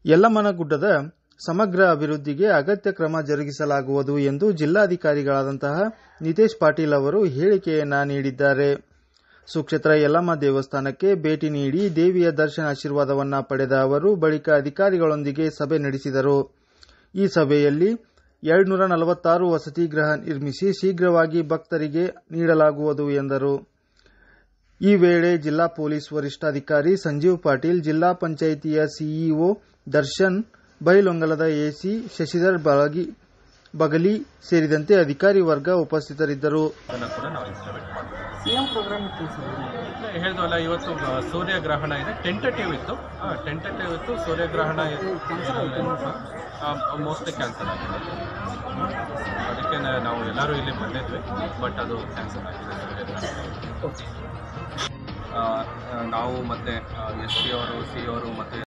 ಯಲ್ಲಮ್ಮನಗುಡ್ಡದ ಸಮಗ್ರ ಅಭಿವೃದ್ಧಿಗೆ ಅಗತ್ಯ ಕ್ರಮ ಜರುಗಿಸಲಾಗುವುದು ಎಂದು ಜಿಲ್ಲಾಧಿಕಾರಿಗಳಾದಂತಹ ನಿತೇಶ್ ಪಾಟೀಲ್ ಅವರು ಹೇಳಿಕೆಯನ್ನ ನೀಡಿದ್ದಾರೆ ಸುಕ್ಷೇತ್ರ ಯಲ್ಲಮ್ಮ ದೇವಸ್ಥಾನಕ್ಕೆ ಭೇಟಿ ನೀಡಿ ದೇವಿಯ ದರ್ಶನ ಆಶೀರ್ವಾದವನ್ನ ಪಡೆದ ಅವರು ಬಳಿಕ ಅಧಿಕಾರಿಗಳೊಂದಿಗೆ ಸಭೆ ನಡೆಸಿದರು ಈ ಸಭೆಯಲ್ಲಿ ಎರಡ್ನೂರ ನಲವತ್ತಾರು ವಸತಿ ಗೃಹ ನಿರ್ಮಿಸಿ ಶೀಘ್ರವಾಗಿ ಭಕ್ತರಿಗೆ ನೀಡಲಾಗುವುದು ಎಂದರು ಈ ವೇಳೆ ಜಿಲ್ಲಾ ಪೊಲೀಸ್ ವರಿಷ್ಠಾಧಿಕಾರಿ ಸಂಜೀವ್ ಪಾಟೀಲ್ ಜಿಲ್ಲಾ ಪಂಚಾಯಿತಿಯ ಸಿಇಒ ದರ್ಶನ್ ಬೈಲೊಂಗಲದ ಎಸಿ ಶಶಿಧರ್ ಬಳಗಿ ಬಗಲಿ ಸೇರಿದಂತೆ ಅಧಿಕಾರಿ ವರ್ಗ ಉಪಸ್ಥಿತರಿದ್ದರು ಅದನ್ನ ಕೂಡ ನಾವು ಇಂಪ್ಲಿಮೆಂಟ್ ಮಾಡ್ತೀವಿ ಏನ್ ಪ್ರೋಗ್ರಾಮ್ ಇತ್ತು ಸರ್ ಹೇಳಿದ್ವಲ್ಲ ಇವತ್ತು ಆ, ಸೂರ್ಯಗ್ರಹಣ ಇದೆ ಟೆಂಟೇಟಿವ್ ಇತ್ತು ಟೆಂಟೇಟಿವ್ ಇತ್ತು ಸೂರ್ಯಗ್ರಹಣ ಮೋಸ್ಟ್ಲಿ ಕ್ಯಾನ್ಸಲ್ ಆಗಿದೆ ಅದಕ್ಕೆ ನಾ- ನಾವು ಎಲ್ಲರೂ ಇಲ್ಲಿ ಬಂದಿದ್ವಿ ಬಟ್ ಅದು ಕ್ಯಾನ್ಸಲ್ ಆಗಿದೆ ಸೂರ್ಯಗ್ರಹಣ ಆ, ಆ, ನಾವು ಮತ್ತೆ ಎಸ್ ಪಿ ಅವರು ಸಿ ಅವರು ಮತ್ತೆ